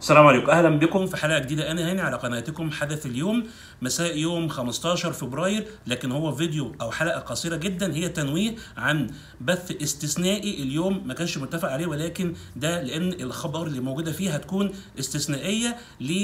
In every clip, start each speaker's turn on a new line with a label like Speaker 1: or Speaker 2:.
Speaker 1: السلام عليكم اهلا بكم في حلقه جديده انا هاني على قناتكم حدث اليوم مساء يوم 15 فبراير لكن هو فيديو او حلقه قصيره جدا هي تنويه عن بث استثنائي اليوم ما كانش متفق عليه ولكن ده لان الخبر اللي موجوده فيه هتكون استثنائيه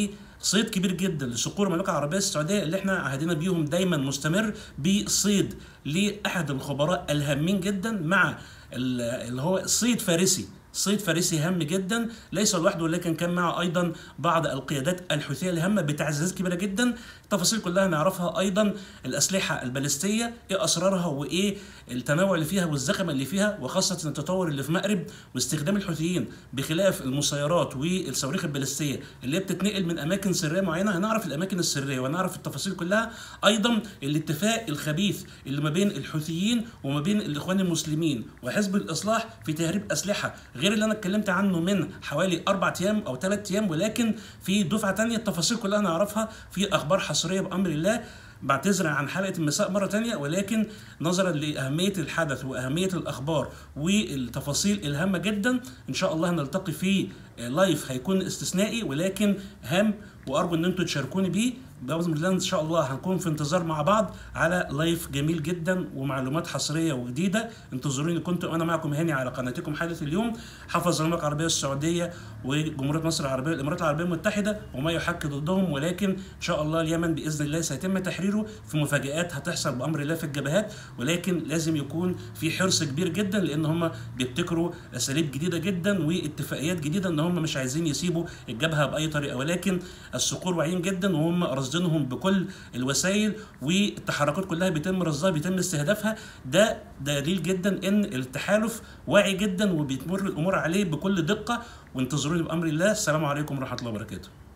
Speaker 1: لصيد كبير جدا لصقور المملكه العربيه السعوديه اللي احنا عهدنا بيهم دايما مستمر بصيد لاحد الخبراء الهامين جدا مع اللي هو صيد فارسي صيد فارسي هام جدا ليس لوحده ولكن كان معه ايضا بعض القيادات الحوثيه الهامه بتعزيزات كبيره جدا التفاصيل كلها نعرفها ايضا الاسلحه البالستيه ايه اسرارها وايه التنوع اللي فيها والزخم اللي فيها وخاصه التطور اللي في مأرب واستخدام الحوثيين بخلاف المسيرات والصواريخ البالستيه اللي هي بتتنقل من اماكن سريه معينه هنعرف الاماكن السريه ونعرف التفاصيل كلها ايضا الاتفاق الخبيث اللي ما بين الحوثيين وما بين الاخوان المسلمين وحزب الاصلاح في تهريب اسلحه غير اللي انا اتكلمت عنه من حوالي اربع ايام او ثلاث ايام ولكن في دفعه ثانيه التفاصيل كلها نعرفها في اخبار حصريه بامر الله بعتذر عن حلقه المساء مره تانية ولكن نظرا لاهميه الحدث واهميه الاخبار والتفاصيل الهامه جدا ان شاء الله هنلتقي في لايف هيكون استثنائي ولكن هام وارجو ان انتم تشاركوني بيه باذن الله ان شاء الله هنكون في انتظار مع بعض على لايف جميل جدا ومعلومات حصريه وجديده انتظروني كنت انا معكم هاني على قناتكم حدث اليوم حفظ المملكه العربيه السعوديه وجمهوريه مصر العربيه الامارات العربيه المتحده وما يحك ضدهم ولكن ان شاء الله اليمن باذن الله سيتم تحريره في مفاجات هتحصل بامر الله في الجبهات ولكن لازم يكون في حرص كبير جدا لان هم بيبتكروا اساليب جديده جدا واتفاقيات جديده ان هم مش عايزين يسيبوا الجبهه باي طريقه ولكن الصقور واعيين جدا وهم رصدينهم بكل الوسائل والتحركات كلها بيتم رصدها بيتم استهدافها ده دليل جدا ان التحالف واعي جدا وبيتمر الامور عليه بكل دقه وانتظروني بامر الله السلام عليكم ورحمه الله وبركاته